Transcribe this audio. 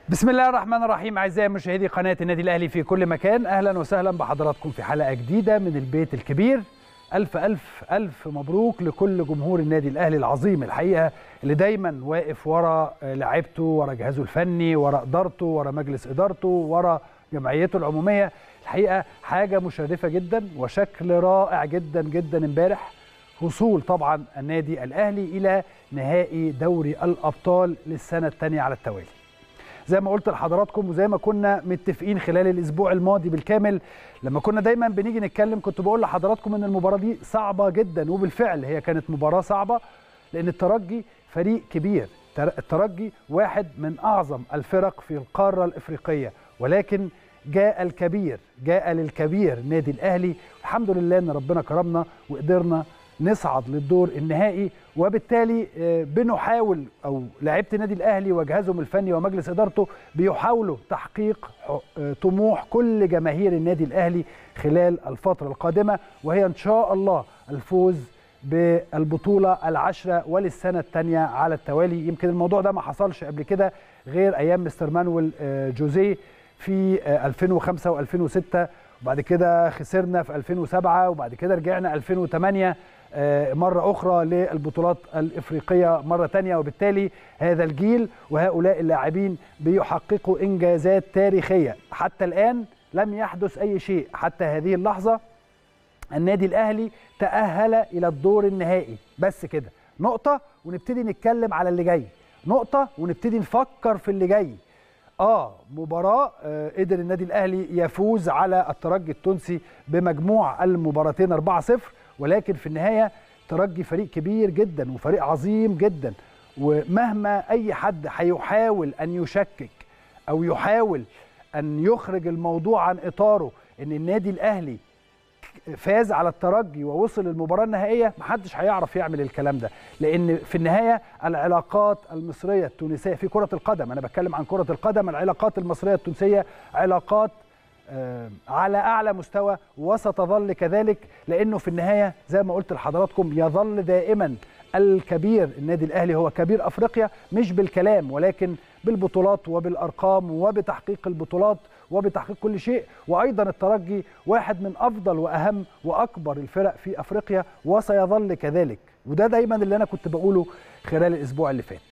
بسم الله الرحمن الرحيم اعزائي مشاهدي قناه النادي الاهلي في كل مكان اهلا وسهلا بحضراتكم في حلقه جديده من البيت الكبير الف الف الف مبروك لكل جمهور النادي الاهلي العظيم الحقيقه اللي دايما واقف ورا لعيبته ورا جهازه الفني ورا ادارته ورا مجلس ادارته ورا جمعيته العموميه الحقيقه حاجه مشرفه جدا وشكل رائع جدا جدا امبارح وصول طبعا النادي الاهلي الى نهائي دوري الابطال للسنه الثانيه على التوالي زي ما قلت لحضراتكم وزي ما كنا متفقين خلال الاسبوع الماضي بالكامل لما كنا دايما بنيجي نتكلم كنت بقول لحضراتكم ان المباراه دي صعبه جدا وبالفعل هي كانت مباراه صعبه لان الترجي فريق كبير الترجي واحد من اعظم الفرق في القاره الافريقيه ولكن جاء الكبير جاء للكبير نادي الاهلي الحمد لله ان ربنا كرمنا وقدرنا نصعد للدور النهائي وبالتالي بنحاول او لعيبه النادي الاهلي وجهازهم الفني ومجلس ادارته بيحاولوا تحقيق طموح كل جماهير النادي الاهلي خلال الفتره القادمه وهي ان شاء الله الفوز بالبطوله العشره وللسنه الثانيه على التوالي يمكن الموضوع ده ما حصلش قبل كده غير ايام مستر مانويل جوزيه في 2005 و2006 وبعد كده خسرنا في 2007 وبعد كده رجعنا 2008 مرة أخرى للبطولات الإفريقية مرة تانية وبالتالي هذا الجيل وهؤلاء اللاعبين بيحققوا إنجازات تاريخية حتى الآن لم يحدث أي شيء حتى هذه اللحظة النادي الأهلي تأهل إلى الدور النهائي بس كده نقطة ونبتدي نتكلم على اللي جاي نقطة ونبتدي نفكر في اللي جاي اه مباراه آه قدر النادي الاهلي يفوز على الترجي التونسي بمجموع المباراتين 4-0 ولكن في النهايه ترجي فريق كبير جدا وفريق عظيم جدا ومهما اي حد هيحاول ان يشكك او يحاول ان يخرج الموضوع عن اطاره ان النادي الاهلي فاز على الترجي ووصل للمباراه النهائيه محدش هيعرف يعمل الكلام ده لان في النهايه العلاقات المصريه التونسيه في كره القدم انا بتكلم عن كره القدم العلاقات المصريه التونسيه علاقات آه على اعلى مستوى وستظل كذلك لانه في النهايه زي ما قلت لحضراتكم يظل دائما الكبير النادي الاهلي هو كبير افريقيا مش بالكلام ولكن بالبطولات وبالارقام وبتحقيق البطولات وبتحقيق كل شيء وايضا الترجي واحد من افضل واهم واكبر الفرق في افريقيا وسيظل كذلك وده دايما اللي انا كنت بقوله خلال الاسبوع اللي فات